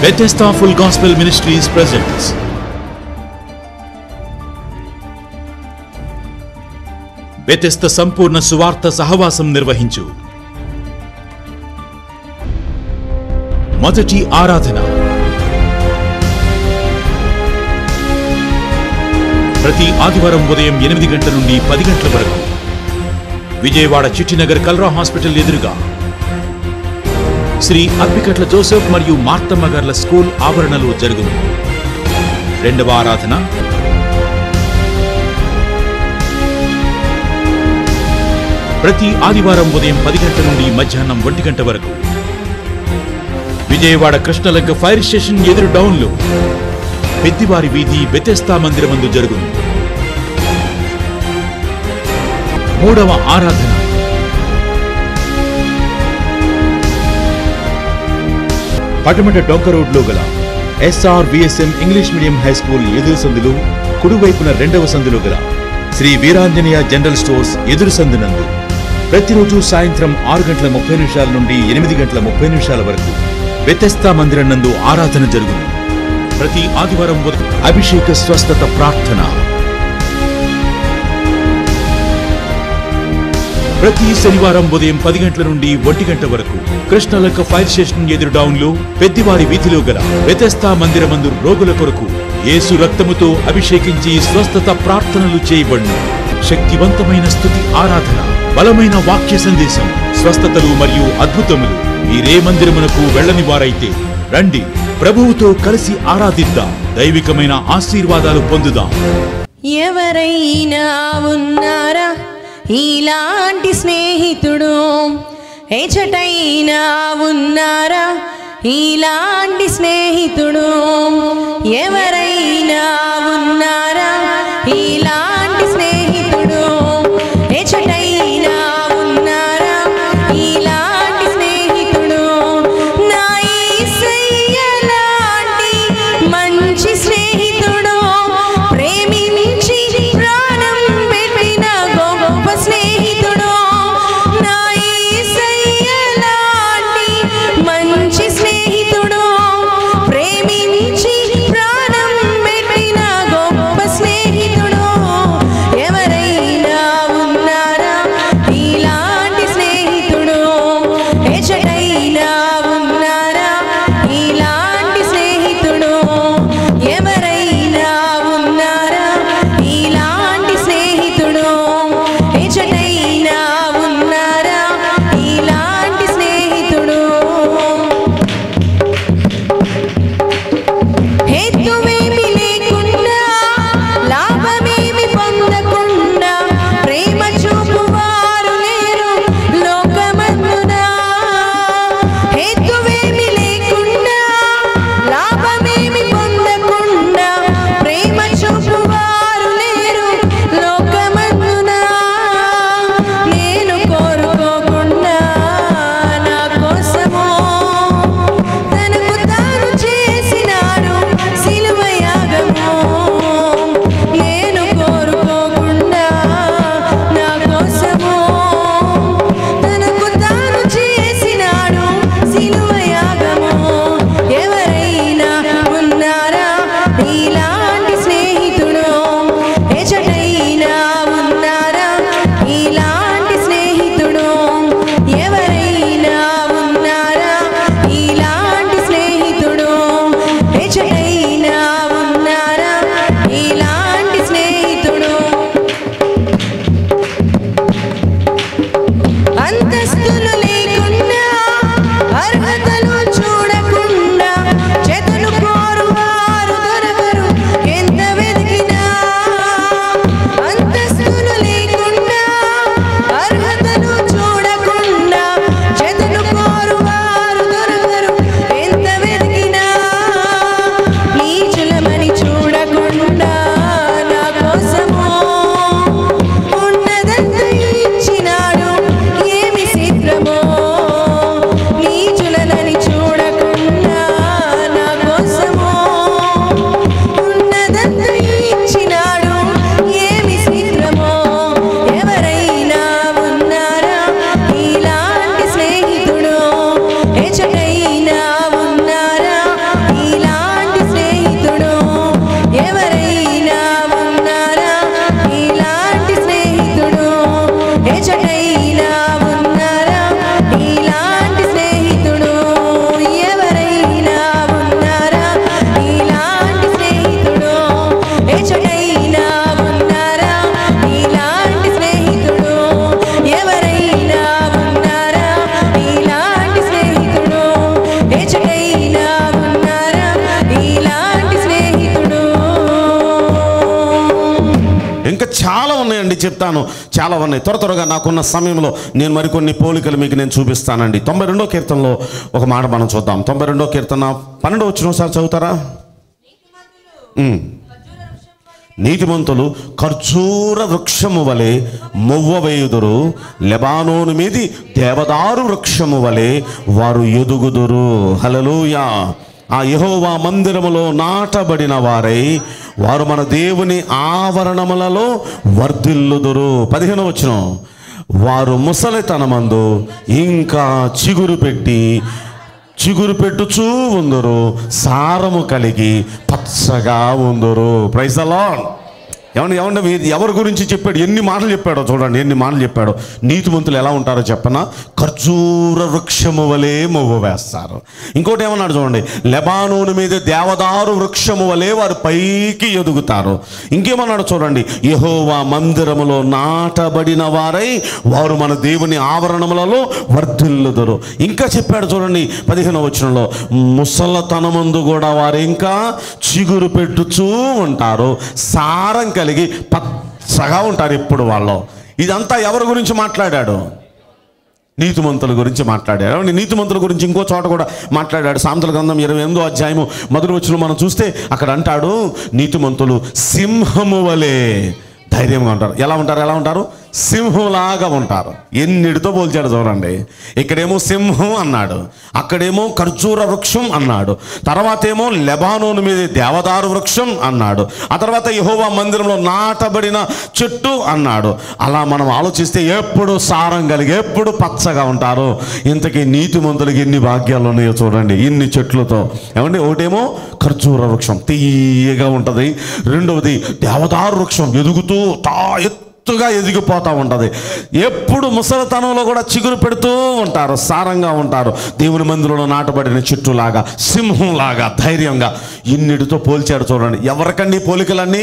Bethesda Full Gospel Ministries presents Bethesda సంపూర్ణ సువార్త సహవాసం నిర్వహించు మొదటి ఆరాధన ప్రతి ఆదివారం ఉదయం ఎనిమిది గంటల నుండి పది గంటల వరకు విజయవాడ చిట్టినగర్ కల్రా హాస్పిటల్ ఎదురుగా శ్రీ అప్పికట్ల జోసెఫ్ మరియు మార్తమ్మ గార్ల స్కూల్ ఆవరణలో జరుగును రెండవ ఆరాధన ప్రతి ఆదివారం ఉదయం పది గంటల నుండి మధ్యాహ్నం ఒంటి గంట వరకు విజయవాడ కృష్ణలంక ఫైర్ స్టేషన్ ఎదురు డౌన్లో పెద్దివారి వీధి బెతెస్తా మందిరమందు జరుగును మూడవ ఆరాధన పటమట డొంక రోడ్లో గల S R V S M English medium high school ఎదురు సందులు కుడివైపున రెండవ సందులో గల శ్రీ వీరాంజనేయ జనరల్ స్టోర్స్ ఎదురు సందునందు ప్రతిరోజు సాయంత్రం ఆరు గంటల ముప్పై నిమిషాల నుండి ఎనిమిది గంటల ముప్పై నిమిషాల వరకు వ్యతస్థా మందిరం నందు ఆరాధన జరుగును ప్రతి ఆదివారం ఉదయం అభిషేక స్వస్థత ప్రార్థన ప్రతి శనివారం ఉదయం పది గంటల నుండి ఒంటి గంట వరకు కృష్ణలక్క ఫైర్ స్టేషన్ ఎదురు డౌన్ లో పెద్దివారి వీధిలో గల వ్యతస్థా మందిరమందు రోగుల కొరకు యేసు రక్తముతో అభిషేకించి స్వస్థత ప్రార్థనలు చేయబడును శక్తివంతమైన స్థుతి ఆరాధన బలమైన వాక్య సందేశం స్వస్థతలు మరియు అద్భుతములు మీరే మందిరమునకు వెళ్ళని వారైతే రండి ప్రభువుతో కలిసి ఆరాధిద్దాం దైవికమైన ఆశీర్వాదాలు పొందుదాం ఎవరైనా ఉన్నారా ఇలాంటి స్నేహితుడు ఎచటైనా ఉన్నారా ఇలాంటి స్నేహితుడు ఎవరైనా ఉన్నారా ఇలాంటి స్నేహితుడు ఎచటైనా ఉన్నారా ఇలాంటి స్నేహితుడు నా యేసయ్య లాంటి మంచి స్నేహితుడు ప్రేమించి ప్రాణం పెట్టిన గొప్ప స్నేహితుడు నా యేసయ్య లాంటి మంచి స్నేహితుడు ప్రేమించి ప్రాణం పెట్టిన గొప్ప స్నేహితుడు ఇంకా చాలా ఉన్నాయండి చెప్తాను చాలా ఉన్నాయి త్వర త్వరగా నాకున్న సమయంలో నేను మరికొన్ని పోలికలు మీకు నేను చూపిస్తానండి తొంభై రెండో కీర్తనలో ఒక మాట మనం చూద్దాం తొంభై రెండో కీర్తన పన్నెండో వచ్చిన సార్ చదువుతారా ఉమ్. నీతిమంతులు ఖర్జూర వృక్షము వలె మొవ్వవేయుదురు లెబానోను మీది దేవదారు వృక్షము వలె వారు ఎదుగుదురు హలలుయా ఆ యెహోవా మందిరములో నాటబడిన వారై వారు మన దేవుని ఆవరణములలో వర్ధిల్లుదురు పదిహేను వచ్చిన వారు ముసలితనమందు ఇంకా చిగురు పెట్టి చిగురు పెట్టుచూ ఉందరు సారము కలిగి పచ్చగా ఉందరు ప్రైజ్ అలాన్ ఏమండి ఏమండి మీరు ఎవరి గురించి చెప్పాడు ఎన్ని మాటలు చెప్పాడో చూడండి ఎన్ని మాటలు చెప్పాడో నీతిమంతులు ఎలా ఉంటారో చెప్పనా ఖర్జూర వృక్షము వలె మొవ్వ వేస్తారు ఇంకోటి ఏమన్నాడు చూడండి లెబానోను మీద దేవదారు వృక్షము వలె వారు పైకి ఎదుగుతారు ఇంకేమన్నాడు చూడండి యెహోవా మందిరములో నాటబడిన వారై వారు మన దేవుని ఆవరణములలో వర్ధిల్లుదురు ఇంకా చెప్పాడు చూడండి పదిహేను వచనంలో ముసలతనమందు కూడా వారు ఇంకా చిగురు పెట్టుచూ ఉంటారు సారం కలిగి పచ్చగా ఉంటారు ఇప్పుడు వాళ్ళు ఇదంతా ఎవరి గురించి మాట్లాడాడు నీతిమంతుల గురించి మాట్లాడాడు ఏమండి నీతిమంతుల గురించి ఇంకో చోట కూడా మాట్లాడాడు సాంతల గ్రంథం ఇరవై ఎనిమిదో అధ్యాయము మొదటి వచ్చిన మనం చూస్తే అక్కడ అంటాడు నీతిమంతులు సింహము వలె ధైర్యంగా ఉంటారు ఎలా ఉంటారు ఎలా ఉంటారు సింహంలాగా ఉంటారు ఎన్నిటితో పోల్చాడు చూడండి ఇక్కడేమో సింహం అన్నాడు అక్కడేమో ఖర్జూర వృక్షం అన్నాడు తర్వాత ఏమో లెబానోను మీద దేవదారు వృక్షం అన్నాడు ఆ తర్వాత యెహోవా మందిరంలో నాటబడిన చెట్టు అన్నాడు అలా మనం ఆలోచిస్తే ఎప్పుడు సారం కలిగి ఎప్పుడు పచ్చగా ఉంటారు ఇంతకీ నీతిమంతులకి ఎన్ని భాగ్యాలు ఉన్నాయో చూడండి ఇన్ని చెట్లతో ఏమండి ఒకటేమో ఖర్జూర వృక్షం తీయగా ఉంటుంది రెండవది దేవదారు వృక్షం ఎదుగుతూ తా ఎత్తుగా ఎదిగిపోతూ ఉంటుంది ఎప్పుడు ముసలితనంలో కూడా చిగురు పెడుతూ ఉంటారు సారంగా ఉంటారు దేవుని మందిరంలో నాటబడిన చెట్టులాగా సింహంలాగా ధైర్యంగా ఇన్నిటితో పోల్చాడు చూడండి ఎవరికండి ఈ పోలికలన్నీ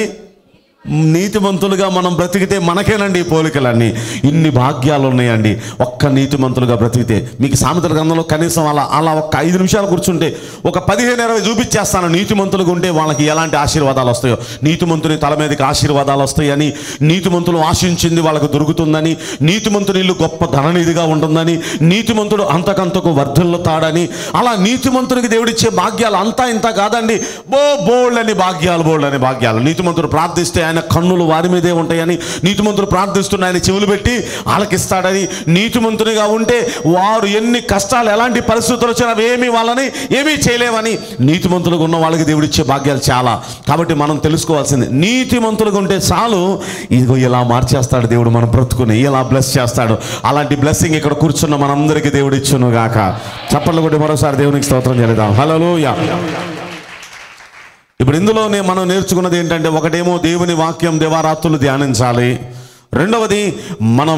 నీతిమంతులుగా మనం బ్రతికితే మనకేనండి ఈ పోలికలన్నీ ఇన్ని భాగ్యాలు ఉన్నాయండి ఒక్క నీతిమంతులుగా బ్రతికితే మీకు సామెతల గ్రంథంలో కనీసం అలా అలా ఒక్క ఐదు నిమిషాలు కూర్చుంటే ఒక పదిహేను ఇరవై చూపించేస్తాను నీతిమంతులుగా ఉంటే వాళ్ళకి ఎలాంటి ఆశీర్వాదాలు వస్తాయో నీతిమంతుని తల మీదకి ఆశీర్వాదాలు వస్తాయని నీతిమంతులు ఆశించింది వాళ్ళకు దొరుకుతుందని నీతిమంతుని ఇల్లు గొప్ప ధననిధిగా ఉంటుందని నీతిమంతుడు అంతకంతకు వర్ధిల్లుతాడని అలా నీతిమంతునికి దేవుడిచ్చే భాగ్యాలు అంతా ఇంత కాదండి బో బోల్డ్ అని భాగ్యాలు బోల్డ్ అని భాగ్యాలు నీతిమంతుడు ప్రార్థిస్తే ఆయన కన్నులు వారి మీదే ఉంటాయని నీతిమంతుడు ప్రార్థిస్తున్న ఆయన చెవులు పెట్టి ఆలకిస్తాడని నీతిమంతునిగా ఉంటే వారు ఎన్ని కష్టాలు ఎలాంటి పరిస్థితులు వచ్చినా అవి ఏమీ వాళ్ళని ఏమీ చేయలేవని నీతిమంతులుగా ఉన్న వాళ్ళకి దేవుడిచ్చే భాగ్యాలు చాలా కాబట్టి మనం తెలుసుకోవాల్సింది నీతిమంతులుగా ఉంటే చాలు ఇదిగో ఇలా మార్చేస్తాడు దేవుడు మన బ్రతుకుని ఇలా బ్లెస్ చేస్తాడు అలాంటి బ్లెస్సింగ్ ఇక్కడ కూర్చున్న మనందరికీ దేవుడు ఇచ్చును గాక చప్పట్లు కొట్టి మరోసారి దేవునికి స్తోత్రం చేద్దాం హలోయా ఇప్పుడు ఇందులోనే మనం నేర్చుకున్నది ఏంటంటే ఒకటేమో దేవుని వాక్యం దేవారాత్రులు ధ్యానించాలి రెండవది మనం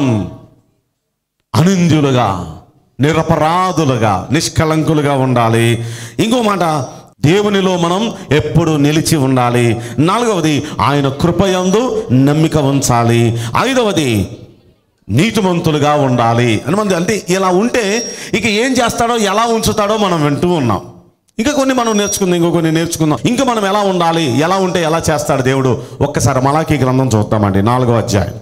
అనింద్యులుగా నిరపరాధులుగా నిష్కలంకులుగా ఉండాలి ఇంకో మాట దేవునిలో మనం ఎప్పుడు నిలిచి ఉండాలి నాలుగవది ఆయన కృపయందు నమ్మిక ఉంచాలి ఐదవది నీతిమంతులుగా ఉండాలి అని మంది అంటే ఇలా ఉంటే ఇక ఏం చేస్తాడో ఎలా ఉంచుతాడో మనం వింటూ ఉన్నాం ఇంకా కొన్ని మనం నేర్చుకుందాం ఇంకో కొన్ని నేర్చుకుందాం ఇంకా మనం ఎలా ఉండాలి ఎలా ఉంటే ఎలా చేస్తాడు దేవుడు ఒక్కసారి మలాఖీ గ్రంథం చూద్దామండి నాలుగో అధ్యాయం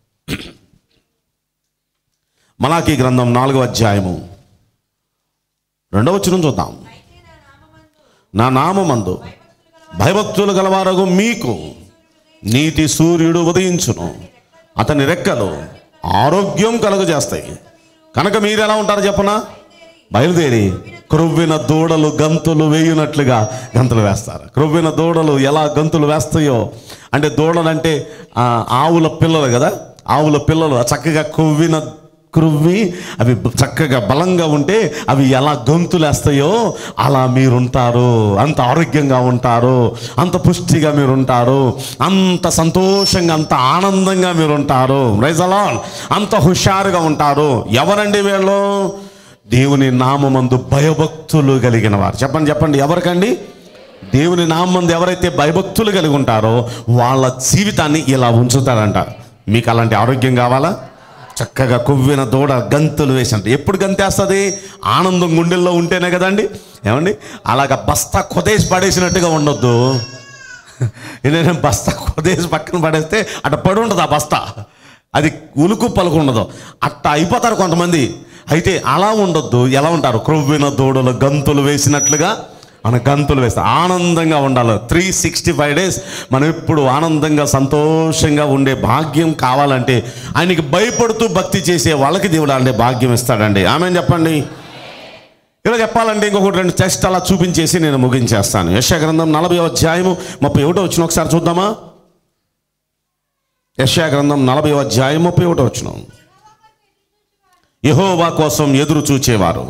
మలాఖీ గ్రంథం నాలుగో అధ్యాయము రెండవ వచనం చూద్దాం నా నామమందు భయభక్తులు గలవారగు మీకు నీతి సూర్యుడు ఉదయించును అతని రెక్కలు ఆరోగ్యం కలుగజేస్తాయి కనుక మీరు ఎలా ఉంటారు చెప్పనా బయలుదేరి క్రొవ్విన దూడలు గంతులు వేయునట్లుగా గంతులు వేస్తారు క్రొవ్విన దూడలు ఎలా గంతులు వేస్తాయో అంటే దూడలు అంటే ఆ, ఆవుల పిల్లలు కదా ఆవుల పిల్లలు చక్కగా కొవ్విన క్రువ్వి అవి బ- చక్కగా బలంగా ఉంటే అవి ఎలా గొంతులేస్తాయో అలా మీరుంటారు అంత ఆరోగ్యంగా ఉంటారు అంత పుష్టిగా మీరు ఉంటారు అంత సంతోషంగా అంత ఆనందంగా మీరు ఉంటారు రైజలాన్ అంత హుషారుగా ఉంటారు ఎవరండి వీళ్ళు దేవుని నామందు భయభక్తులు కలిగిన వారు చెప్పండి చెప్పండి ఎవరికండి దేవుని నామందు ఎవరైతే భయభక్తులు కలిగి ఉంటారో వాళ్ళ జీవితాన్ని ఇలా ఉంచుతారంట మీకు అలాంటి ఆరోగ్యం కావాలా చక్కగా కొవ్విన దూడ గంతులు వేసంట ఎప్పుడు గంతేస్తుంది ఆనందం గుండెల్లో ఉంటేనే కదండి ఏమండి అలాగ బస్తా కొదేసి పడేసినట్టుగా ఉండొద్దు ఏదైనా బస్తా కొదేసి పక్కన పడేస్తే అట్ట పడి ఉంటుంది ఆ బస్తా అది ఉలుకు పలుకు ఉండదు అట్ట అయిపోతారు కొంతమంది అయితే అలా ఉండొద్దు ఎలా ఉంటారు క్రొవ్విన దూడలు గంతులు వేసినట్లుగా మన గంతులు వేస్తాం ఆనందంగా ఉండాలి త్రీ సిక్స్టీ ఫైవ్ డేస్ మనం ఎప్పుడు ఆనందంగా సంతోషంగా ఉండే భాగ్యం కావాలంటే ఆయనకి భయపడుతూ భక్తి చేసే వాళ్ళకి దేవుడు అంటే భాగ్యం ఇస్తాడండి ఆమె చెప్పండి ఇలా చెప్పాలంటే ఇంకొకటి రెండు టెస్ట్ అలా చూపించేసి నేను ముగించేస్తాను యశ గ్రంథం నలభై అధ్యాయము ముప్పై ఒకటో వచ్చిన ఒకసారి చూద్దామా యశా గ్రంథం నలభై అధ్యాయం ముప్పై ఒకటో వచ్చిన యహోవా కోసం ఎదురు చూచేవారు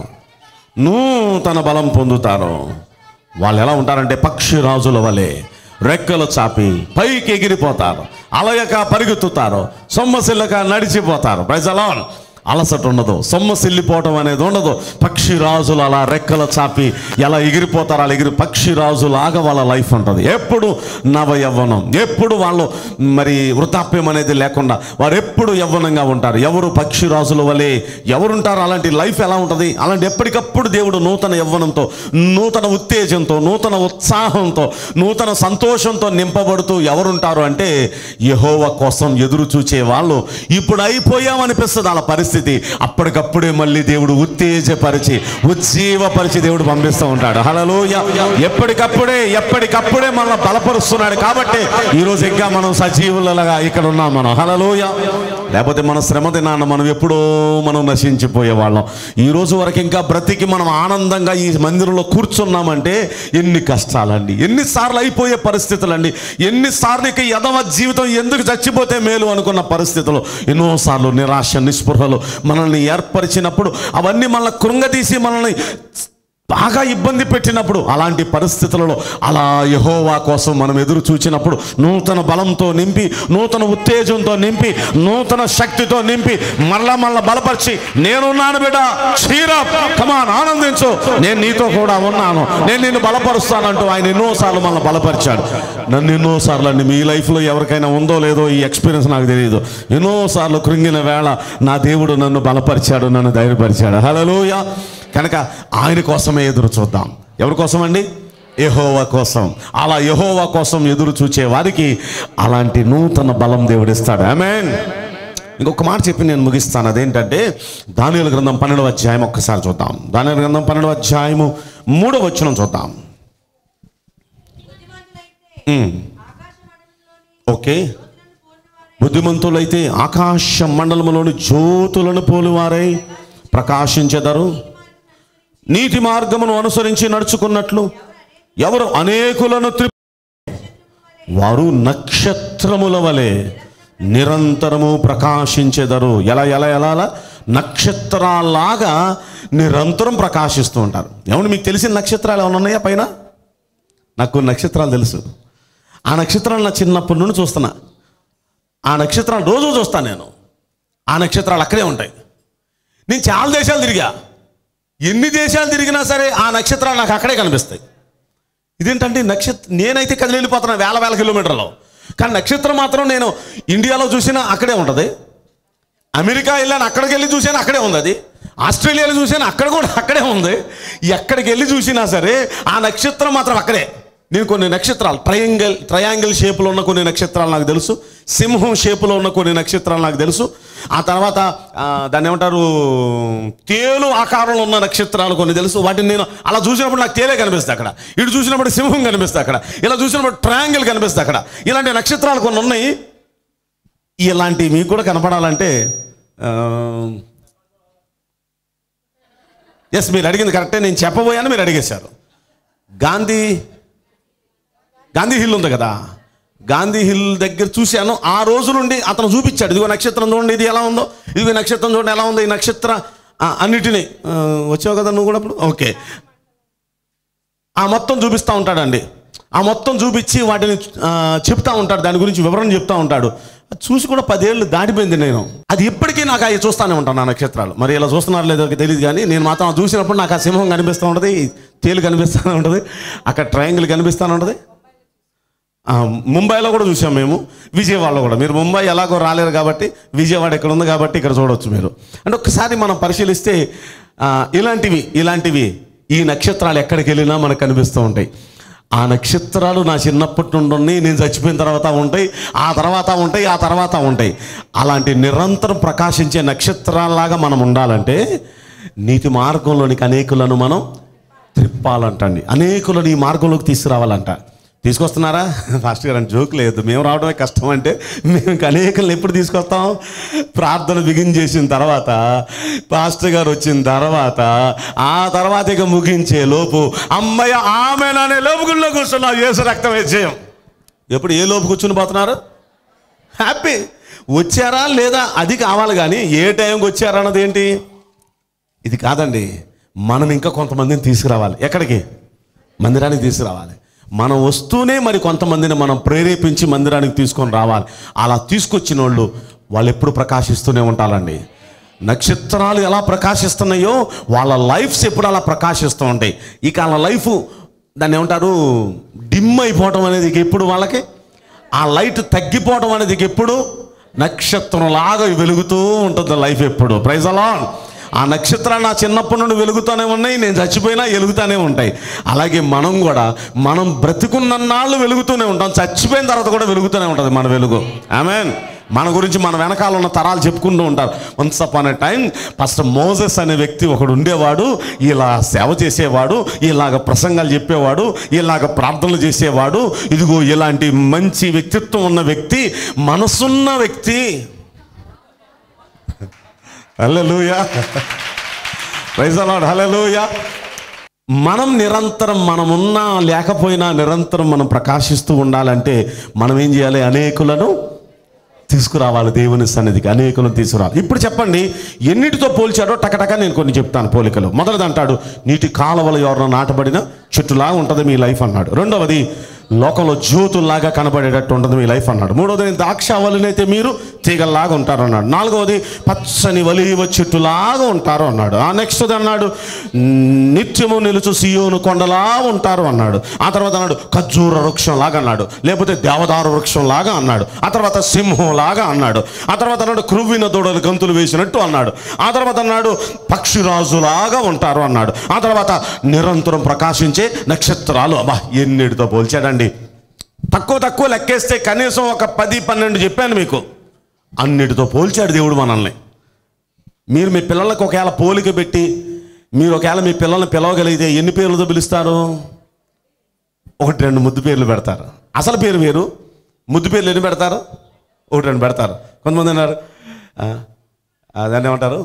నూతన బలం పొందుతారు వాళ్ళు ఎలా ఉంటారంటే పక్షి రాజుల వలె రెక్కలు చాపి పైకి ఎగిరిపోతారు అలయక పరిగెత్తుతారు సొమ్మసిల్లక నడిచిపోతారు ప్రజలాన్ అలసట ఉండదు సొమ్మసిల్లిపోవటం అనేది ఉండదు పక్షి రాజులు అలా రెక్కలు చాపి ఎలా ఎగిరిపోతారు అలా ఎగిరి పక్షి రాజులాగా వాళ్ళ లైఫ్ ఉంటుంది ఎప్పుడు నవ యవ్వనం ఎప్పుడు వాళ్ళు మరి వృద్ధాప్యం అనేది లేకుండా వారు ఎప్పుడు యవ్వనంగా ఉంటారు ఎవరు పక్షి రాజుల వలె ఎవరుంటారు అలాంటి లైఫ్ ఎలా ఉంటుంది అలాంటి ఎప్పటికప్పుడు దేవుడు నూతన యవ్వనంతో నూతన ఉత్తేజంతో నూతన ఉత్సాహంతో నూతన సంతోషంతో నింపబడుతూ ఎవరుంటారు అంటే యహోవ కోసం ఎదురు చూచే వాళ్ళు ఇప్పుడు అయిపోయామనిపిస్తుంది వాళ్ళ పరిస్థితి అప్పటికప్పుడే మళ్ళీ దేవుడు ఉత్తేజపరిచి ఉజ్జీవపరిచి దేవుడు పంపిస్తూ ఉంటాడు హలలోయ ఎప్పటికప్పుడే ఎప్పటికప్పుడే మనల్ని బలపరుస్తున్నాడు కాబట్టి ఈరోజు ఇంకా మనం సజీవులగా ఇక్కడ ఉన్నాం మనం హలలోయ లేకపోతే మన శ్రమ దినాన్న మనం ఎప్పుడో మనం నశించిపోయే వాళ్ళం ఈ రోజు వరకు ఇంకా బ్రతికి మనం ఆనందంగా ఈ మందిరంలో కూర్చున్నామంటే ఎన్ని కష్టాలండి ఎన్నిసార్లు అయిపోయే పరిస్థితులండి ఎన్నిసార్లు ఇక యదవ జీవితం ఎందుకు చచ్చిపోతే మేలు అనుకున్న పరిస్థితులు ఎన్నోసార్లు నిరాశ నిస్పృహలు మనల్ని ఏర్పరిచినప్పుడు అవన్నీ మనల్ని కృంగదీసి మనల్ని బాగా ఇబ్బంది పెట్టినప్పుడు అలాంటి పరిస్థితులలో అలా యహోవా కోసం మనం ఎదురు చూచినప్పుడు నూతన బలంతో నింపి నూతన ఉత్తేజంతో నింపి నూతన శక్తితో నింపి మరలా మళ్ళా బలపరిచి నేనున్నాను బిడ్డ క్షీర కమాన్ ఆనందించు నేను నీతో కూడా ఉన్నాను నేను నిన్ను బలపరుస్తానంటూ ఆయన ఎన్నోసార్లు మనల్ని బలపరిచాడు నన్ను ఎన్నోసార్లు అండి మీ లైఫ్లో ఎవరికైనా ఉందో లేదో ఈ ఎక్స్పీరియన్స్ నాకు తెలియదు ఎన్నోసార్లు కృంగిన వేళ నా దేవుడు నన్ను బలపరిచాడు నన్ను ధైర్యపరిచాడు హలోయ కనుక ఆయన కోసమే ఎదురు చూద్దాం ఎవరి కోసం అండి యహోవా కోసం అలా యహోవా కోసం ఎదురు చూచే వారికి అలాంటి నూతన బలం దేవుడిస్తాడు ఆమెన్ ఇంకొక మాట చెప్పి నేను ముగిస్తాను అదేంటంటే దానిల గ్రంథం పన్నెండవ అధ్యాయం ఒక్కసారి చూద్దాం దానిల గ్రంథం పన్నెండవ అధ్యాయము మూడవ వచనం చూద్దాం ఉమ్. ఓకే బుద్ధిమంతులైతే ఆకాశ మండలములోని జ్యోతులను పోలువారై ప్రకాశించెదరు నీతి మార్గమును అనుసరించి నడుచుకున్నట్లు ఎవరు అనేకులను త్రి వారు నక్షత్రముల వలె నిరంతరము ప్రకాశించెదరు ఎలా ఎలా ఎలా ఎలా? నక్షత్రాలాగా నిరంతరం ప్రకాశిస్తూ ఉంటారు ఏమండి మీకు తెలిసిన నక్షత్రాలు ఏమైనా ఉన్నాయా పైన నాకు కొన్ని నక్షత్రాలు తెలుసు ఆ నక్షత్రాలు నా చిన్నప్పటి నుండి చూస్తున్నా ఆ నక్షత్రాలు రోజు చూస్తాను నేను ఆ నక్షత్రాలు అక్కడే ఉంటాయి నేను చాలా దేశాలు తిరిగా ఎన్ని దేశాలు తిరిగినా సరే ఆ నక్షత్రాలు నాకు అక్కడే కనిపిస్తాయి ఇదేంటంటే నక్షత్ర నేనైతే కదిలి వెళ్ళిపోతున్నా వేల వేల కిలోమీటర్లు కానీ నక్షత్రం మాత్రం నేను ఇండియాలో చూసినా అక్కడే ఉంటుంది అమెరికా వెళ్ళాను అక్కడికి వెళ్ళి చూసాను అక్కడే ఉంది అది ఆస్ట్రేలియాలో చూసాను అక్కడ కూడా అక్కడే ఉంది ఎక్కడికి వెళ్ళి చూసినా సరే ఆ నక్షత్రం మాత్రం అక్కడే నేను కొన్ని నక్షత్రాలు ట్రయాంగిల్ ట్రయాంగిల్ షేపులో ఉన్న కొన్ని నక్షత్రాలు నాకు తెలుసు సింహం షేపులో ఉన్న కొన్ని నక్షత్రాలు నాకు తెలుసు ఆ తర్వాత ఆ, దాన్ని ఏమంటారు తేలు ఆకారంలో ఉన్న నక్షత్రాలు కొన్ని తెలుసు వాటిని నేను అలా చూసినప్పుడు నాకు తేలే కనిపిస్తుంది అక్కడ ఇటు చూసినప్పుడు సింహం కనిపిస్తుంది అక్కడ ఇలా చూసినప్పుడు ట్రయాంగిల్ కనిపిస్తుంది అక్కడ ఇలాంటి నక్షత్రాలు కొన్ని ఉన్నాయి ఇలాంటివి మీకు కూడా కనపడాలంటే ఎస్ మీరు అడిగింది కరెక్టే నేను చెప్పబోయాను మీరు అడిగేశారు గాంధీ గాంధీ హిల్ ఉంది కదా గాంధీ హిల్ దగ్గర చూశాను ఆ రోజు నుండి అతను చూపించాడు ఇదిగో నక్షత్రం చూడండి ఇది ఎలా ఉందో ఇదిగో నక్షత్రం చూడండి ఎలా ఉందో ఈ నక్షత్ర ఆ, అన్నిటినీ ఆ, వచ్చావు కదా నువ్వు కూడా అప్పుడు ఓకే ఆ మొత్తం చూపిస్తూ ఉంటాడండి ఆ మొత్తం చూపించి వాటిని ఆ, చెప్తా ఉంటాడు దాని గురించి వివరణ చెప్తా ఉంటాడు అది చూసి కూడా పదేళ్ళు దాటిపోయింది నేను అది ఇప్పటికీ నాకు అవి చూస్తూనే ఉంటాను ఆ నక్షత్రాలు మరి ఇలా చూస్తున్నారు లేదో తెలియదు కానీ నేను మాత్రం అది చూసినప్పుడు నాకు ఆ సింహం కనిపిస్తూ ఉంటుంది తేలు కనిపిస్తూనే ఉంటుంది అక్కడ ట్రయాంగిల్ కనిపిస్తూనే ఉంటుంది ఆ, ముంబైలో కూడా చూసాం మేము విజయవాడలో కూడా మీరు ముంబై ఎలాగో రాలేరు కాబట్టి విజయవాడ ఇక్కడ ఉంది కాబట్టి ఇక్కడ చూడవచ్చు మీరు అంటే ఒక్కసారి మనం పరిశీలిస్తే ఆ, ఇలాంటివి ఇలాంటివి ఈ నక్షత్రాలు ఎక్కడికి వెళ్ళినా మనకు కనిపిస్తూ ఉంటాయి ఆ నక్షత్రాలు నా చిన్నప్పటి నుండి ఉన్నాయి నేను చచ్చిపోయిన తర్వాత ఉంటాయి ఆ తర్వాత ఉంటాయి ఆ తర్వాత ఉంటాయి అలాంటి నిరంతరం ప్రకాశించే నక్షత్రాల్లాగా మనం ఉండాలంటే నీతి మార్గంలోనికి అనేకులను మనం త్రిప్పాలంటండి అనేకులను ఈ మార్గంలోకి తీసుకురావాలంట తీసుకొస్తున్నారా ఫాస్ట్ గారు అంటే జోక్ లేదు మేము రావడమే కష్టం అంటే మేము ఇంక అనేకలను ఎప్పుడు తీసుకొస్తాం ప్రార్థన బిగిన్ చేసిన తర్వాత పాస్టర్ గారు వచ్చిన తర్వాత ఆ తర్వాత ఇక ముగించే లోపు అమ్మయ్య ఆమెననే లోపు గుళ్ళో కూర్చున్నాం యేసు రక్తం వేసేయం ఎప్పుడు ఏ లోపు కూర్చుని పోతున్నారు హ్యాపీ వచ్చారా లేదా అది కావాలి కానీ ఏ టైంకి వచ్చారా అన్నది ఏంటి ఇది కాదండి మనం ఇంకా కొంతమందిని తీసుకురావాలి ఎక్కడికి మందిరానికి తీసుకురావాలి మనం వస్తూనే మరి కొంతమందిని మనం ప్రేరేపించి మందిరానికి తీసుకొని రావాలి అలా తీసుకొచ్చిన వాళ్ళు వాళ్ళు ఎప్పుడు ప్రకాశిస్తూనే ఉంటారండి నక్షత్రాలు ఎలా ప్రకాశిస్తున్నాయో వాళ్ళ లైఫ్స్ ఎప్పుడు అలా ప్రకాశిస్తూ ఉంటాయి ఇక వాళ్ళ లైఫ్ దాన్ని ఏమంటారు డిమ్ అయిపోవటం అనేది ఇక ఎప్పుడు వాళ్ళకి ఆ లైట్ తగ్గిపోవడం అనేది ఇక ఎప్పుడు నక్షత్రం లాగా వెలుగుతూ ఉంటుంది లైఫ్ ఎప్పుడు ప్రైజ్ అలా ఆ నక్షత్రాలు నా చిన్నప్పటి నుండి వెలుగుతూనే ఉన్నాయి నేను చచ్చిపోయినా వెలుగుతూనే ఉంటాయి అలాగే మనం కూడా మనం బ్రతికున్నన్నాళ్ళు వెలుగుతూనే ఉంటాం చచ్చిపోయిన తర్వాత కూడా వెలుగుతూనే ఉంటుంది మన వెలుగు ఆమెన్ మన గురించి మన వెనకాల ఉన్న తరాలు చెప్పుకుంటూ ఉంటారు once upon a time first Moses అనే వ్యక్తి ఒకడు ఉండేవాడు ఇలా సేవ చేసేవాడు ఇలాగ ప్రసంగాలు చెప్పేవాడు ఇలాగ ప్రార్థనలు చేసేవాడు ఇదిగో ఇలాంటి మంచి వ్యక్తిత్వం ఉన్న వ్యక్తి మనసున్న వ్యక్తి హల్లెలూయా ప్రైజ్ అలాడ్ హల్లెలూయా మనం నిరంతరం మనమున్నా లేకపోయినా నిరంతరం మనం ప్రకాశిస్తూ ఉండాలంటే మనం ఏం చేయాలి అనేకులను తీసుకురావాలి దేవుని సన్నిధికి అనేకులను తీసుకురావాలి ఇప్పుడు చెప్పండి ఎన్నిటితో పోల్చాడో టకటక నేను కొన్ని చెప్తాను పోలికలు మొదటిది అంటాడు నీటి కాలువలు ఎవరినో నాటబడిన చెట్టులా ఉంటుంది మీ లైఫ్ అన్నాడు రెండవది లోకంలో జ్యోతుల్లాగా కనబడేటట్టు ఉంటుంది మీ లైఫ్ అన్నాడు మూడవది ద్రాక్ష వలనైతే మీరు తీగల్లాగా ఉంటారు అన్నాడు నాలుగవది పచ్చని వలివ చెట్టులాగా ఉంటారు అన్నాడు ఆ నెక్స్ట్ అన్నాడు నిత్యము నిలుచు సియోను కొండలా ఉంటారు అన్నాడు ఆ తర్వాత అన్నాడు ఖర్జూర వృక్షం లాగా అన్నాడు లేకపోతే దేవదారు వృక్షం లాగా అన్నాడు ఆ తర్వాత సింహం లాగా అన్నాడు ఆ తర్వాత అన్నాడు క్రువ్విన దూడలు గంతులు వేసినట్టు అన్నాడు ఆ తర్వాత అన్నాడు పక్షిరాజులాగా ఉంటారు అన్నాడు ఆ తర్వాత నిరంతరం ప్రకాశించే నక్షత్రాలు అబ్బా ఎన్నిటితో పోల్చాడండి తక్కువ తక్కువ లెక్కేస్తే కనీసం ఒక పది పన్నెండు చెప్పాను మీకు అన్నిటితో పోల్చాడు దేవుడు మనల్ని మీరు మీ పిల్లలకు ఒకవేళ పోలిక పెట్టి మీరు ఒకవేళ మీ పిల్లల్ని పిలవగలిగితే ఎన్ని పేర్లతో పిలుస్తారు ఒకటి రెండు ముద్దు పేర్లు పెడతారు అసలు పేరు వేరు ముద్దు పేర్లు ఎన్ని పెడతారు ఒకటి రెండు పెడతారు కొంతమంది అన్నారు "ఆ, ఆ, దాన్ని ఏమంటారు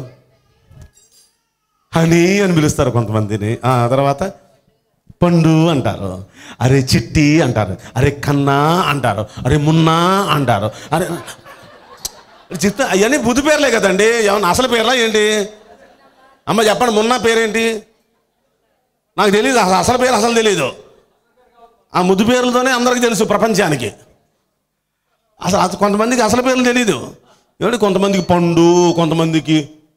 హనీ అని పిలుస్తారు కొంతమందిని ఆ తర్వాత పండు అంటారు అరే చిట్టి అంటారు అరే కన్నా అంటారు అరే మున్నా అంటారు అరే చిత్త అవన్నీ బుద్ధి పేర్లే కదండి ఏమన్నా అసలు పేర్లా ఏంటి అమ్మ చెప్పండి మున్నా పేరేంటి నాకు తెలియదు అసలు అసలు పేరు అసలు తెలియదు ఆ ముద్దు పేర్లతోనే అందరికీ తెలుసు ప్రపంచానికి అసలు అది కొంతమందికి అసలు పేర్లు తెలియదు ఏమిటి కొంతమందికి పండు కొంతమందికి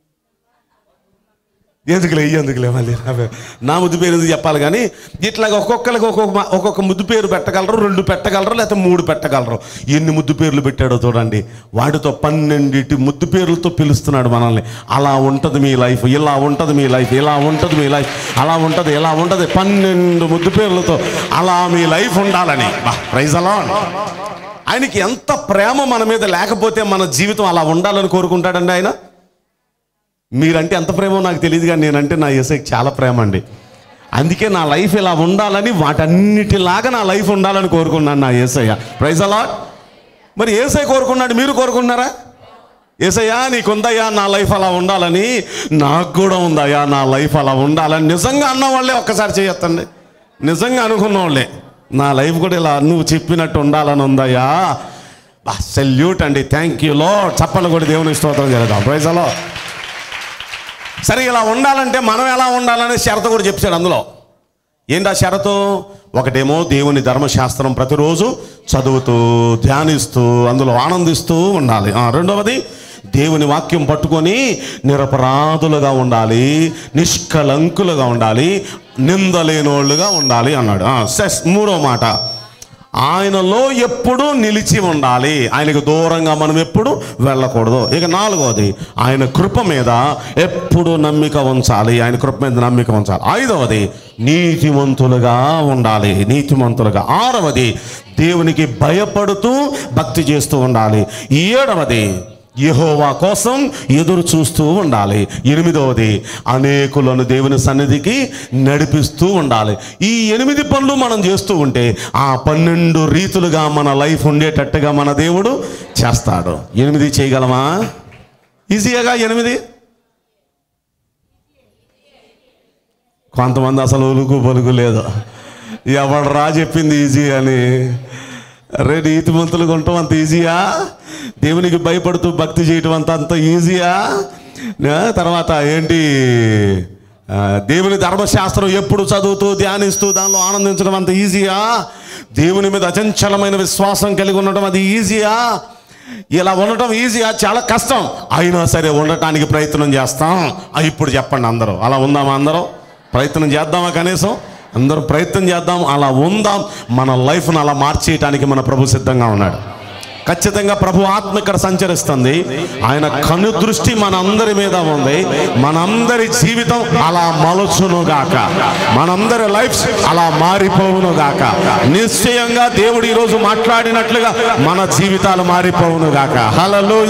ఎందుకులే ఎందుకులే మళ్ళీ నా పేరు. నా ముద్దు పేరు ఎందుకు చెప్పాలి కానీ ఇట్లాగ ఒక్కొక్కరికి ఒక్కొక్క మా- ఒక్కొక్క ముద్దు పేరు పెట్టగలరు రెండు పెట్టగలరు లేకపోతే మూడు పెట్టగలరు ఎన్ని ముద్దు పేర్లు పెట్టాడో చూడండి వాటితో పన్నెండిటి ముద్దు పేర్లతో పిలుస్తున్నాడు మనల్ని అలా ఉంటుంది మీ లైఫ్ ఇలా ఉంటుంది మీ లైఫ్ ఇలా ఉంటుంది మీ లైఫ్ అలా ఉంటుంది ఇలా ఉంటుంది పన్నెండు ముద్దు పేర్లతో అలా మీ లైఫ్ ఉండాలని ప్రైజ్ అలా ఆయనకి ఎంత ప్రేమ మన మీద లేకపోతే మన జీవితం అలా ఉండాలని కోరుకుంటాడండి ఆయన మీరంటే ఎంత ప్రేమో నాకు తెలియదు కానీ నేనంటే నా ఏసైకి చాలా ప్రేమ అండి అందుకే నా లైఫ్ ఇలా ఉండాలని వాటన్నిటిలాగా నా లైఫ్ ఉండాలని కోరుకున్నాను నా ఏసయ్య ప్రైజ్ అలా మరి ఏసై కోరుకున్నాడు మీరు కోరుకున్నారా ఏసయ్యా నీకుందయ్యా నా లైఫ్ అలా ఉండాలని నాకు కూడా ఉందయ్యా నా లైఫ్ అలా ఉండాలని నిజంగా అన్న వాళ్ళే ఒక్కసారి చేయొద్దండి నిజంగా అనుకున్న వాళ్ళే నా లైఫ్ కూడా ఇలా నువ్వు చెప్పినట్టు ఉండాలని ఉందయ్యా సెల్యూట్ అండి థ్యాంక్ యూ లో చప్పలు కూడా దేవుని స్తోత్రం చేద్దాం ప్రైజ్ అలా సరే ఇలా ఉండాలంటే మనం ఎలా ఉండాలనే షరతు కూడా చెప్పాడు అందులో ఏంటి ఆ షరతు ఒకటేమో దేవుని ధర్మశాస్త్రం ప్రతిరోజు చదువుతూ ధ్యానిస్తూ అందులో ఆనందిస్తూ ఉండాలి ఆ, రెండవది దేవుని వాక్యం పట్టుకొని నిరపరాధులుగా ఉండాలి నిష్కలంకులుగా ఉండాలి నిందలేనోళ్ళుగా ఉండాలి అన్నాడు ఆ, సెస్ మూడో మాట ఆయనలో ఎప్పుడు నిలిచి ఉండాలి ఆయనకు దూరంగా మనం ఎప్పుడు వెళ్ళకూడదు ఇక నాలుగవది ఆయన కృప మీద ఎప్పుడు నమ్మిక ఉంచాలి ఆయన కృప మీద నమ్మిక ఉంచాలి ఐదవది నీతిమంతులుగా ఉండాలి నీతిమంతులుగా ఆరవది దేవునికి భయపడుతూ భక్తి చేస్తూ ఉండాలి ఏడవది యెహోవా కోసం ఎదురు చూస్తూ ఉండాలి ఎనిమిదవది అనేకులను దేవుని సన్నిధికి నడిపిస్తూ ఉండాలి ఈ ఎనిమిది పనులు మనం చేస్తూ ఉంటే ఆ పన్నెండు రీతులుగా మన లైఫ్ ఉండేటట్టుగా మన దేవుడు చేస్తాడు ఎనిమిది చేయగలమా ఈజీగా ఎనిమిది కొంతమంది అసలు ఉలుకు పలుకు లేదు ఎవడు రా చెప్పింది ఈజీ అని రే నీతిమంతులుగా ఉండటం అంత ఈజీయా దేవునికి భయపడుతూ భక్తి చేయటం అంత అంత ఈజీయా ఆ, తర్వాత ఏంటి ఆ, దేవుని ధర్మశాస్త్రం ఎప్పుడు చదువుతూ ధ్యానిస్తూ దానిలో ఆనందించడం అంత ఈజీయా దేవుని మీద అచంచలమైన విశ్వాసం కలిగి ఉండటం అది ఈజీయా ఇలా ఉండటం ఈజీయా చాలా కష్టం అయినా సరే ఉండటానికి ప్రయత్నం చేస్తాం ఆ, ఇప్పుడు చెప్పండి అందరూ అలా ఉందామా అందరూ ప్రయత్నం చేద్దామా కనీసం అందరూ ప్రయత్నం చేద్దాం అలా ఉందాం మన లైఫ్ను అలా మార్చేయటానికి మన ప్రభు సిద్ధంగా ఉన్నాడు ఖచ్చితంగా ప్రభు ఆత్మ ఇక్కడ సంచరిస్తుంది ఆయన కను దృష్టి మనందరి మీద ఉంది మనందరి జీవితం అలా మలుచును గాక మనందరి లైఫ్ అలా మారిపోవును గాక నిశ్చయంగా దేవుడు ఈరోజు మాట్లాడినట్లుగా మన జీవితాలు మారిపోవును గాక హలలోయ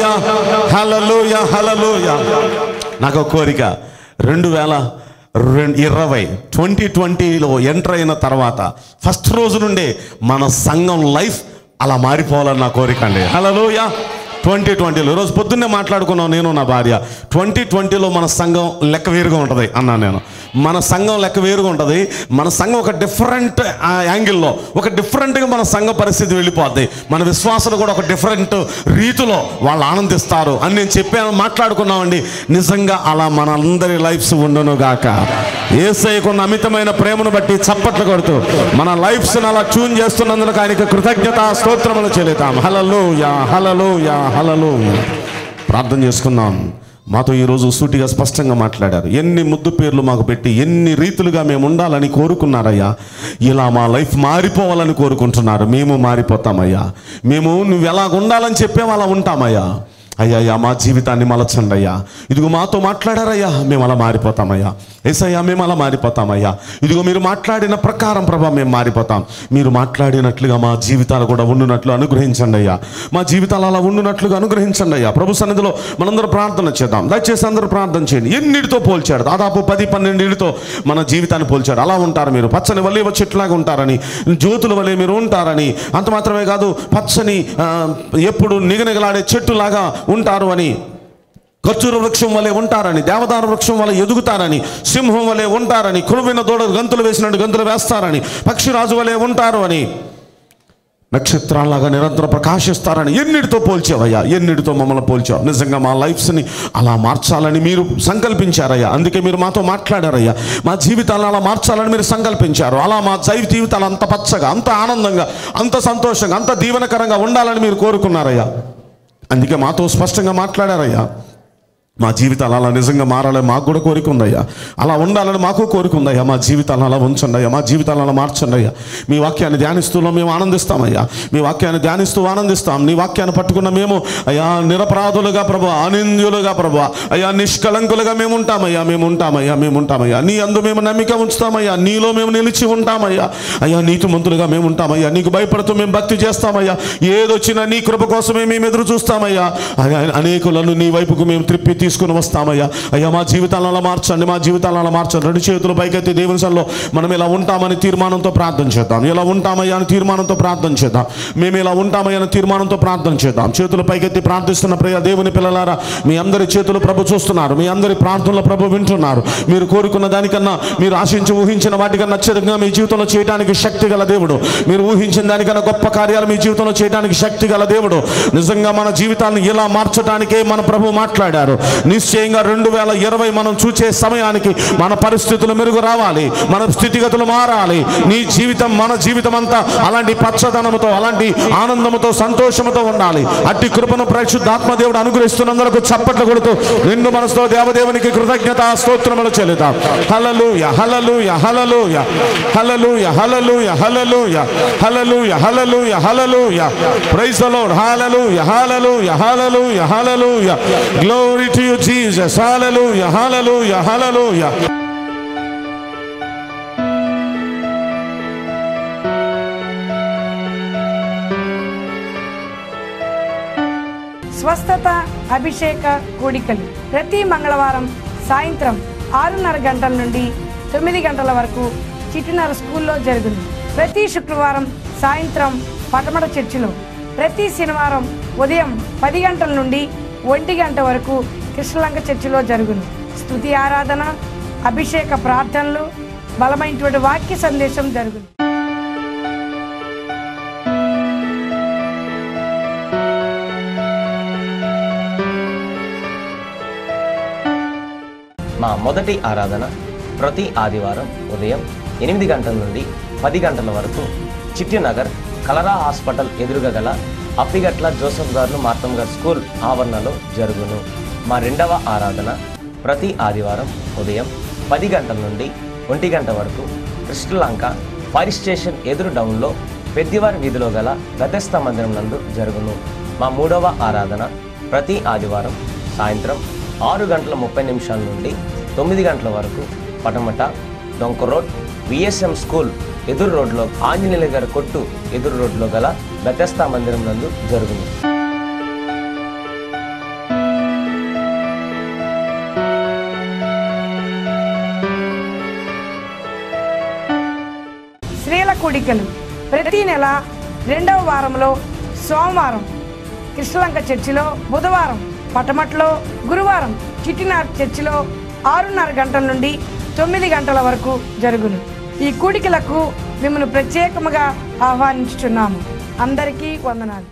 హలలోయ హలలోయ నాకు ఒక కోరిక రెండు వేల రెండు ఇరవై ట్వంటీ ట్వంటీలో ఎంటర్ అయిన తర్వాత ఫస్ట్ రోజు నుండే మన సంఘం లైఫ్ అలా మారిపోవాలని నా కోరిక అండి హలోయ ట్వంటీ ట్వంటీలో ఈరోజు పొద్దున్నే మాట్లాడుకున్నాం నేను నా భార్య ట్వంటీ ట్వంటీలో మన సంఘం లెక్క వేరుగా ఉంటుంది అన్నా నేను మన సంఘం లెక్క వేరుగా ఉంటుంది మన సంఘం ఒక డిఫరెంట్ యాంగిల్లో ఒక డిఫరెంట్గా మన సంఘ పరిస్థితి వెళ్ళిపోద్ది మన విశ్వాసాలు కూడా ఒక డిఫరెంట్ రీతిలో వాళ్ళు ఆనందిస్తారు అని నేను చెప్పాను మాట్లాడుకున్నామండి నిజంగా అలా మనందరి లైఫ్స్ ఉండును గాక ఏసైకున్న అమితమైన ప్రేమను బట్టి చప్పట్లు కొడుతూ మన లైఫ్స్ అలా ట్యూన్ చేస్తున్నందుకు ఆయనకి కృతజ్ఞత స్తోత్రములు చెల్లితాం హలలు యా హలలు యా హలలు ప్రార్థన చేసుకుందాం మాతో ఈరోజు సూటిగా స్పష్టంగా మాట్లాడారు ఎన్ని ముద్దు పేర్లు మాకు పెట్టి ఎన్ని రీతులుగా మేము ఉండాలని కోరుకున్నారయ్యా ఇలా మా లైఫ్ మారిపోవాలని కోరుకుంటున్నారు మేము మారిపోతామయ్యా మేము నువ్వు ఎలా ఉండాలని చెప్పాము అలా ఉంటామయ్యా అయ్యా అయ్యా మా జీవితాన్ని మలచండి అయ్యా ఇదిగో మాతో మాట్లాడారయ్యా మేము అలా మారిపోతామయ్యా ఏసయ్యా మేము అలా మారిపోతామయ్యా ఇదిగో మీరు మాట్లాడిన ప్రకారం ప్రభా మేము మారిపోతాం మీరు మాట్లాడినట్లుగా మా జీవితాలు కూడా ఉండునట్లు అనుగ్రహించండి అయ్యా మా జీవితాలు అలా ఉండునట్లుగా అనుగ్రహించండి అయ్యా ప్రభు సన్నిధిలో మనందరూ ప్రార్థన చేద్దాం దయచేసి అందరూ ప్రార్థన చేయండి ఎన్నిటితో పోల్చాడు దాదాపు పది పన్నెండింటితో మన జీవితాన్ని పోల్చాడు అలా ఉంటారు మీరు పచ్చని వల్లేవ చెట్లాగా ఉంటారని జ్యోతుల వలె మీరు ఉంటారని అంత మాత్రమే కాదు పచ్చని ఆ, ఎప్పుడు నిగనిగలాడే చెట్టులాగా ఉంటారు అని ఖర్చూర వృక్షం వలె ఉంటారని దేవదార వృక్షం వలె ఎదుగుతారని సింహం వలె ఉంటారని కురువిన దూడ గంతులు వేసినట్టు గంతులు వేస్తారని పక్షిరాజు వలె ఉంటారు అని నక్షత్రాలాగా నిరంతరం ప్రకాశిస్తారని ఎన్నిటితో పోల్చావయ్యా ఎన్నిటితో మమ్మల్ని పోల్చావు నిజంగా మా లైఫ్స్ని అలా మార్చాలని మీరు సంకల్పించారయ్యా అందుకే మీరు మాతో మాట్లాడారయ్యా మా జీవితాలను అలా మార్చాలని మీరు సంకల్పించారు అలా మా జైవ జీవితాలు అంత పచ్చగా అంత ఆనందంగా అంత సంతోషంగా అంత దీవెనకరంగా ఉండాలని మీరు కోరుకున్నారయ్యా అందుకే మాతో స్పష్టంగా మాట్లాడారయ్యా మా జీవితాలు అలా నిజంగా మారాలని మాకు కూడా కోరిక ఉందయ్యా అలా ఉండాలని మాకు కోరిక ఉందయ్యా మా జీవితాలను అలా ఉంచండి అయ్యా మా జీవితాలను అలా మార్చండి అయ్యా మీ వాక్యాన్ని ధ్యానిస్తూ మేము ఆనందిస్తామయ్యా మీ వాక్యాన్ని ధ్యానిస్తూ ఆనందిస్తాం నీ వాక్యాన్ని పట్టుకున్న మేము అయ్యా నిరపరాధులుగా ప్రభు అనింద్యులుగా ప్రభు అయ్యా నిష్కలంకులుగా మేము ఉంటామయ్యా మేము ఉంటామయ్యా మేము ఉంటామయ్యా నీ అందు మేము నమ్మిక ఉంచుతామయ్యా నీలో మేము నిలిచి ఉంటామయ్యా అయ్యా నీతిమంతులుగా మేము ఉంటామయ్యా నీకు భయపడుతూ మేము భక్తి చేస్తామయ్యా ఏదొచ్చినా నీ కృప కోసమే మేము ఎదురు చూస్తామయ్యా అయ్యా, అనేకులను నీ వైపుకు మేము త్రిప్పి తీసుకుని వస్తామయ్యా అయ్యా మా జీవితాలను అలా మార్చండి మా జీవితాలను అలా మార్చండి రెండు చేతులు పైకెత్తి దేవుని సన్నిలో మనం ఇలా ఉంటామని తీర్మానంతో ప్రార్థన చేద్దాం ఇలా ఉంటామయ్యా అని తీర్మానంతో ప్రార్థన చేద్దాం మేము ఇలా ఉంటామయ్యా అని తీర్మానంతో ప్రార్థన చేద్దాం చేతులు పైకెత్తి ప్రార్థిస్తున్న ప్రియ దేవుని పిల్లలారా మీ అందరి చేతులు ప్రభు చూస్తున్నారు మీ అందరి ప్రార్థనలు ప్రభు వింటున్నారు మీరు కోరుకున్న దానికన్నా మీరు ఆశించి ఊహించిన వాటికన్నా అత్యధికంగా మీ జీవితంలో చేయడానికి శక్తి గల దేవుడు మీరు ఊహించిన దానికన్నా గొప్ప కార్యాలు మీ జీవితంలో చేయడానికి శక్తి గల దేవుడు నిజంగా మన జీవితాలను ఇలా మార్చడానికే మన ప్రభు మాట్లాడారు నిశ్చయంగా రెండు వేల ఇరవై మనం చూచే సమయానికి మన పరిస్థితులు మెరుగు రావాలి మన స్థితిగతులు మారాలి నీ జీవితం మన జీవితం అంతా అలాంటి పచ్చదనముతో అలాంటి ఆనందముతో సంతోషముతో ఉండాలి అట్టి కృపను పరిశుద్ధాత్మ దేవుడు అనుగ్రహిస్తున్నందుకు చప్పట్లు కొడుతూ నిండు మనసుతో దేవదేవునికి కృతజ్ఞత స్తోత్రములు చెల్లుతాం hallelujah hallelujah hallelujah hallelujah hallelujah hallelujah hallelujah hallelujah hallelujah praise the Lord hallelujah hallelujah hallelujah hallelujah glory to you Jesus hallelujah hallelujah hallelujah స్వస్థత అభిషేక కూడికలు ప్రతి మంగళవారం సాయంత్రం ఆరున్నర గంటల నుండి తొమ్మిది గంటల వరకు చిట్టినర స్కూల్లో జరుగును ప్రతి శుక్రవారం సాయంత్రం పటమట చర్చిలో ప్రతి శనివారం ఉదయం పది గంటల నుండి ఒంటి గంట వరకు కృష్ణలంక చర్చిలో జరుగును స్తుతి ఆరాధన అభిషేక ప్రార్థనలు బలమైనటువంటి వాక్య సందేశం జరుగును మా మొదటి ఆరాధన ప్రతి ఆదివారం ఉదయం ఎనిమిది గంటల నుండి పది గంటల వరకు చిట్టినగర్ కలరా హాస్పిటల్ ఎదురుగా గల అప్పిగట్ల జోసఫ్ గారు మార్తం గారు స్కూల్ ఆవరణలో జరుగును మా రెండవ ఆరాధన ప్రతి ఆదివారం ఉదయం పది గంటల నుండి ఒంటి గంట వరకు కృష్ణలంక ఫైర్ స్టేషన్ ఎదురు డౌన్లో పెద్దివారి వీధిలో గల గతస్థ మందిరం నందు జరుగును మా మూడవ ఆరాధన ప్రతి ఆదివారం సాయంత్రం ఆరు గంటల ముప్పై నిమిషాల నుండి తొమ్మిది గంటల వరకు పటమట డొంక రోడ్ విఎస్ఎం స్కూల్ ఎదురు రోడ్లో ఆంజనేయుల గారి కొట్టు ఎదురు రోడ్లో గల బెతస్తా మందిరం నందు జరుగును స్త్రీల కూడికలు ప్రతి నెల రెండవ వారంలో సోమవారం కృష్ణలంక చర్చిలో బుధవారం పటమట్లో గురువారం చిట్టినార్ చర్చిలో ఆరున్నర గంటల నుండి తొమ్మిది గంటల వరకు జరుగును ఈ కూడికలకు మిమ్మల్ని ప్రత్యేకముగా ఆహ్వానించుచున్నాము అందరికీ వందనాలు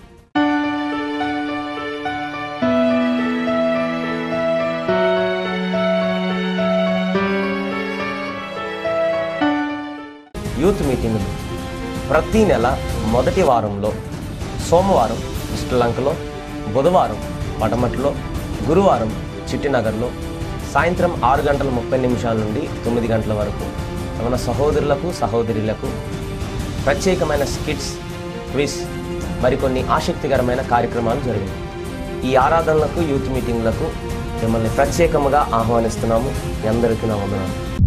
యూత్ మీటింగులు ప్రతి నెల మొదటి వారంలో సోమవారం శ్రీలంకలో బుధవారం పటమట్లో గురువారం చిట్టినగర్లో సాయంత్రం ఆరు గంటల ముప్పై నిమిషాల నుండి తొమ్మిది గంటల వరకు మన సహోదరులకు సహోదరులకు ప్రత్యేకమైన స్కిట్స్ క్విజ్ మరికొన్ని ఆసక్తికరమైన కార్యక్రమాలు జరిగాయి ఈ ఆరాధనలకు యూత్ మీటింగ్లకు మిమ్మల్ని ప్రత్యేకముగా ఆహ్వానిస్తున్నాము మీ అందరికీ నా వందనాలు